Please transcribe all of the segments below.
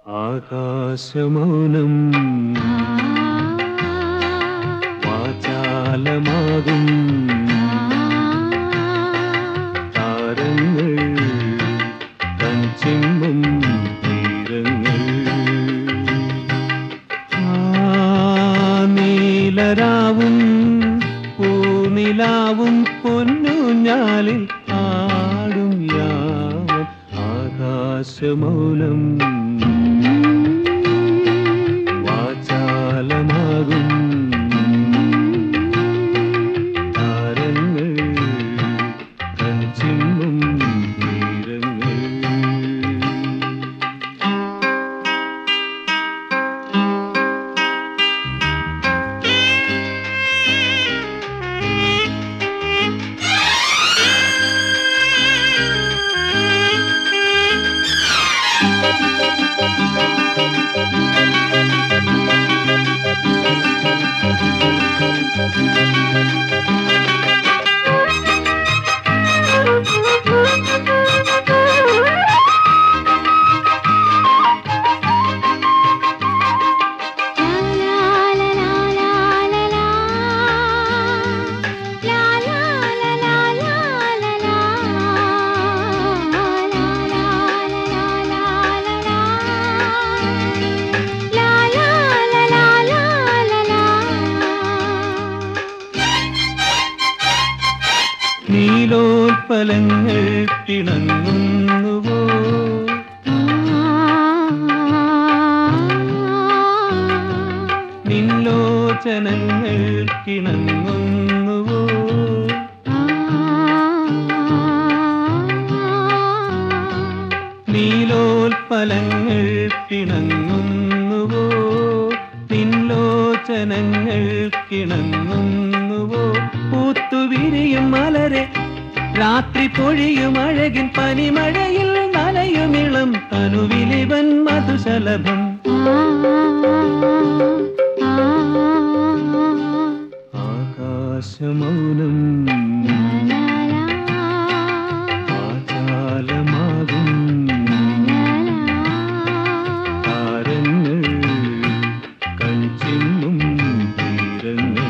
ആകാശമൗനം വാചാലമാകും താരങ്ങൾ കഞ്ചിമ്മും തീരങ്ങൾ ആ നീലരാവും പൂനിലാവും പൊന്നുഞ്ഞാലിൽ ആടും യാമം ആകാശമൗനം വാചാലമാകും താരങ്ങൾ കഞ്ചിമ്മും തീരങ്ങൾ നീലോൽപ്പലങ്ങൾ തിണങ്ങുന്നുവോ നിൻലോചനങ്ങൾ കിണങ്ങുന്നുവോ നീലോൽപ്പലങ്ങൾ കിണങ്ങുന്നുവോ നിൻലോചനങ്ങൾ കിണങ്ങുന്നുവോ പൂത്തുവിരിയും മലരെ രാത്രി പൊഴിയും അഴകിൻ പനിമഴയിൽ നനയുമിളം തനുവിലിവൻ മധുശലഭം ആകാശമൗനം ആചാലമാകും താരങ്ങൾ കൺചിമ്മും തീരങ്ങൾ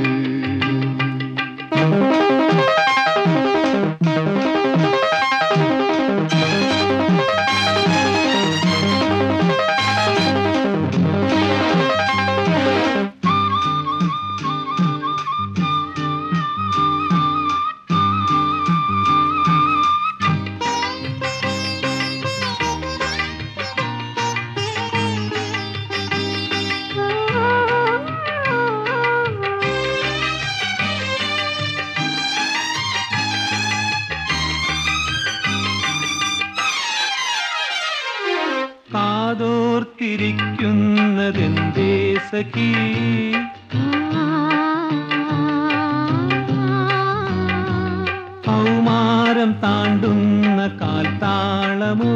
കാതോർത്തിരിക്കുന്നതെന്തേ സഖി കൗമാരം താണ്ടുന്ന കാൽത്താളമോ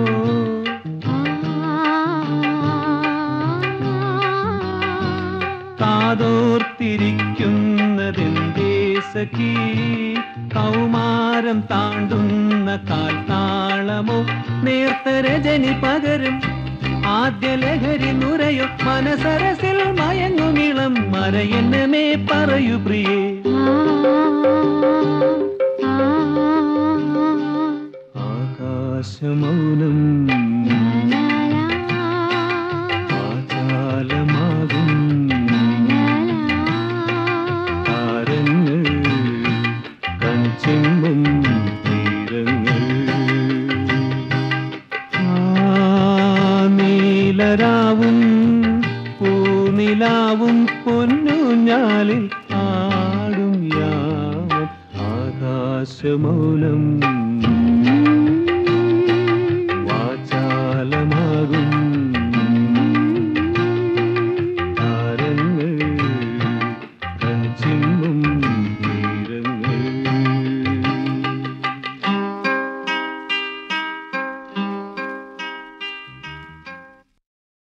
കാതോർത്തിരിക്കുന്നതെന്തേ സഖി കൗമാരം താണ്ടുന്ന കാൽത്താളമോ നേർത്ത രജനി പകരും ആദ്യ ലഹരി നുരയോ മനസരസിൽ മയങ്ങുമിളം മറയെന്നമേ പറയൂ പ്രിയേ ആകാശമൗനം ആചാലമാകും താരങ്ങൾ കൺചിമ്മും തീരങ്ങൾ ആ നീലരാവും പൂനിലാവും പൊന്നുഞ്ഞാലിൽ ആടും യാമം ആകാശമൗനം